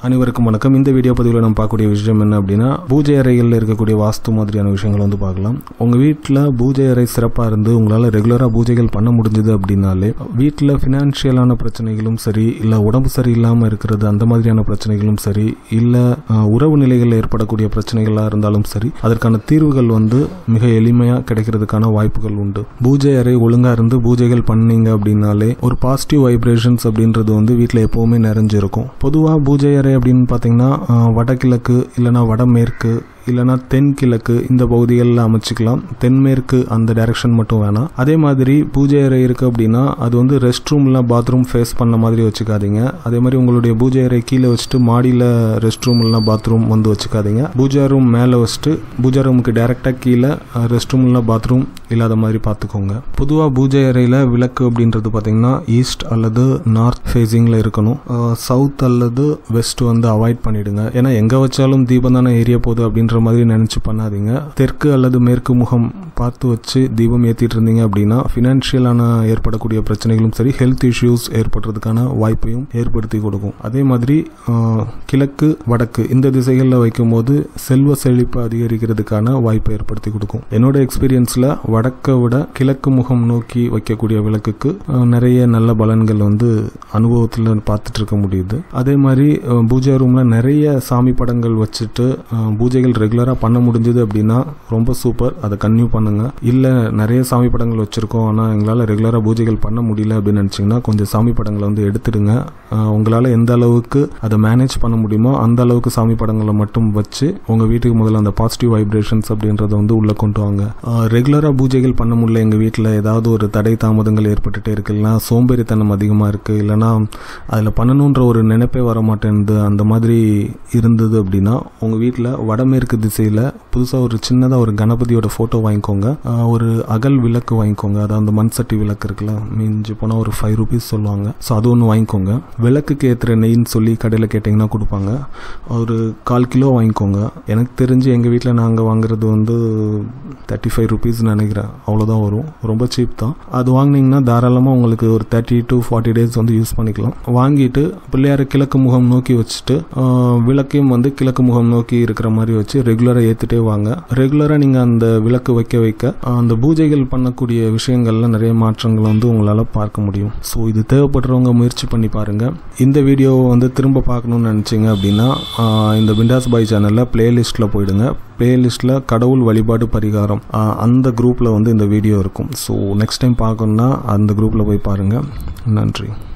அனைவருக்கும் வணக்கம் இந்த வீடியோ பதிவில் நம்ம பார்க்கக்கூடிய விஷயம் என்ன அப்படின்னா பூஜை அறைகளில் இருக்கக்கூடிய வாஸ்து மாதிரியான விஷயங்களை வந்து பார்க்கலாம் உங்கள் வீட்டில் பூஜை அறை சிறப்பாக இருந்து உங்களால் ரெகுலராக பூஜைகள் பண்ண முடிஞ்சது அப்படின்னாலே வீட்டில் ஃபினான்ஷியலான பிரச்சனைகளும் சரி இல்லை உடம்பு சரியில்லாமல் இருக்கிறது அந்த மாதிரியான பிரச்சனைகளும் சரி இல்லை உறவு நிலைகளில் ஏற்படக்கூடிய பிரச்சனைகளாக இருந்தாலும் சரி அதற்கான தீர்வுகள் வந்து மிக எளிமையாக கிடைக்கிறதுக்கான வாய்ப்புகள் உண்டு பூஜை அறை ஒழுங்காக இருந்து பூஜைகள் பண்ணீங்க அப்படின்னாலே ஒரு பாசிட்டிவ் வைப்ரேஷன்ஸ் அப்படின்றது வந்து வீட்டில் எப்போவுமே நிறைஞ்சிருக்கும் பொதுவாக பூஜை அறை அப்படின்னு பார்த்தீங்கன்னா அஹ், வடகிழக்கு இல்லைனா வடமேற்கு இல்லைனா தென்கிழக்கு இந்த பகுதிகளில் அமைச்சிக்கலாம் தென்மேற்கு அந்த டைரக்ஷன் மட்டும் வேணாம் அதே மாதிரி பூஜை அறை இருக்குது அப்படின்னா அது வந்து ரெஸ்ட் ரூம்ல பாத்ரூம் ஃபேஸ் பண்ண மாதிரி வச்சுக்காதீங்க அதே மாதிரி உங்களுடைய பூஜை அறை கீழே வச்சுட்டு மாடியில் ரெஸ்ட் ரூம் இல்லைனா பாத்ரூம் வந்து வச்சுக்காதீங்க பூஜா ரூம் மேலே வச்சுட்டு பூஜா ரூமுக்கு டைரெக்டாக கீழே ரெஸ்ட் ரூம் இல்லை பாத்ரூம் இல்லாத மாதிரி பார்த்துக்கோங்க பொதுவாக பூஜை அறையில் விளக்கு அப்படின்றது பார்த்தீங்கன்னா ஈஸ்ட் அல்லது நார்த் ஃபேஸிங்கில் இருக்கணும் சவுத் அல்லது வெஸ்ட் வந்து அவாய்ட் பண்ணிடுங்க ஏன்னா எங்கே வச்சாலும் தீபம் தானே எரிய போகுது அப்படின்ற மாதிரி நினச்சி பண்ணாதீங்க தெற்கு அல்லது மேற்கு முகம் பார்த்து வச்சு தீபம் ஏற்றிட்டு இருந்தீங்க அப்படின்னா ஃபினான்ஷியலான ஏற்படக்கூடிய பிரச்சனைகளும் சரி ஹெல்த் இஷ்யூஸ் ஏற்படுறதுக்கான வாய்ப்பையும் ஏற்படுத்தி கொடுக்கும் அதே மாதிரி ஆஹ், கிழக்கு வடக்கு இந்த திசைகளில் வைக்கும்போது செல்வ செழிப்பு அதிகரிக்கிறதுக்கான வாய்ப்பை ஏற்படுத்தி கொடுக்கும் என்னோட எக்ஸ்பீரியன்ஸில் வடக்கை விட கிழக்கு முகம் நோக்கி வைக்கக்கூடிய விளக்குக்கு ஆஹ், நிறைய நல்ல பலன்கள் வந்து அனுபவத்தில் பார்த்துட்டு இருக்க முடியுது அதே மாதிரி ஆஹ், பூஜை ரூமில் நிறைய சாமி படங்கள் வச்சுட்டு ஆஹ், பூஜைகள் ரெகுலராக பண்ண முடிஞ்சது அப்படின்னா ரொம்ப சூப்பர் அதை கன்டினியூ பண்ணுங்க இல்லை நிறைய சாமி படங்கள் வச்சுருக்கோம் ஆனால் எங்களால் ரெகுலராக பூஜைகள் பண்ண முடியல அப்படின்னு நினச்சிங்கன்னா கொஞ்சம் சாமி படங்களை வந்து எடுத்துடுங்க ஆஹ், உங்களால் எந்த அளவுக்கு அதை மேனேஜ் பண்ண முடியுமோ அந்த அளவுக்கு சாமி படங்களை மட்டும் வச்சு உங்கள் வீட்டுக்கு முதல்ல அந்த பாசிட்டிவ் வைப்ரேஷன்ஸ் அப்படின்றத வந்து உள்ளே கொண்டு வாங்க ரெகுலராக பூஜைகள் பண்ண முடியல எங்கள் வீட்டில் ஏதாவது ஒரு தடை தாமதங்கள் ஏற்பட்டுட்டே இருக்கு இல்லைனா சோம்பேறித்தனம் அதிகமாக இருக்குது இல்லைனா அதில் பண்ணணுன்ற ஒரு நினைப்பே வர மாட்டேன்து அந்த மாதிரி இருந்தது அப்படின்னா உங்கள் வீட்டில் வடமேற்கு திசையில் புதுசாக ஒரு சின்னதாக ஒரு கணபதியோட ஃபோட்டோ வாங்கிக்கோங்க ஆஹ் ஒரு அகல் விளக்கு வாங்கிக்கோங்க அதாவது அந்த மண் சட்டி விளக்கு இருக்குல்ல மிஞ்சி போனால் ஒரு ஃபைவ் ருபீஸ் சொல்லுவாங்க ஸோ அது ஒன்று வாங்கிக்கோங்க விளக்குக்கு ஏற்றுற நெய்ன்னு சொல்லி கடையில் கேட்டிங்கன்னா கொடுப்பாங்க ஒரு கால் கிலோ வாங்கிக்கோங்க எனக்கு தெரிஞ்சு எங்கள் வீட்டில் நாங்கள் வாங்குறது வந்து தேர்ட்டி ஃபைவ் ருபீஸ் நினைக்கிறேன் அவ்வளோதான் வரும் ரொம்ப சீப் தான் அது வாங்கினீங்கன்னா தாராளமாக உங்களுக்கு ஒரு தேர்ட்டி டு ஃபார்ட்டி டேஸ் வந்து யூஸ் பண்ணிக்கலாம் வாங்கிட்டு பிள்ளையாரை கிழக்கு முகம் நோக்கி வச்சுட்டு ஆஹ், விளக்கையும் வந்து கிழக்கு முகம் நோக்கி இருக்கிற மாதிரி வச்சு ரெகுலராக ஏற்றிட்டே வாங்க ரெகுலராக நீங்கள் அந்த விளக்கு வைக்க வைக்க ஆஹ், அந்த பூஜைகள் பண்ணக்கூடிய விஷயங்கள்ல நிறைய மாற்றங்கள் வந்து உங்களால் பார்க்க முடியும் ஸோ இது தேவைப்படுறவங்க முயற்சி பண்ணி பாருங்கள் இந்த வீடியோவை வந்து திரும்ப பார்க்கணும்னு நினச்சிங்க அப்படின்னா ஆஹ், இந்த பிண்டாஸ் பாய் சேனலில் பிளேலிஸ்ட்டில் போயிடுங்க பிளேலிஸ்ட்டில் கடவுள் வழிபாடு பரிகாரம் ஆஹ், அந்த குரூப்பில் வந்து இந்த வீடியோ இருக்கும் ஸோ நெக்ஸ்ட் டைம் பார்க்கணுன்னா அந்த குரூப்பில் போய் பாருங்கள் நன்றி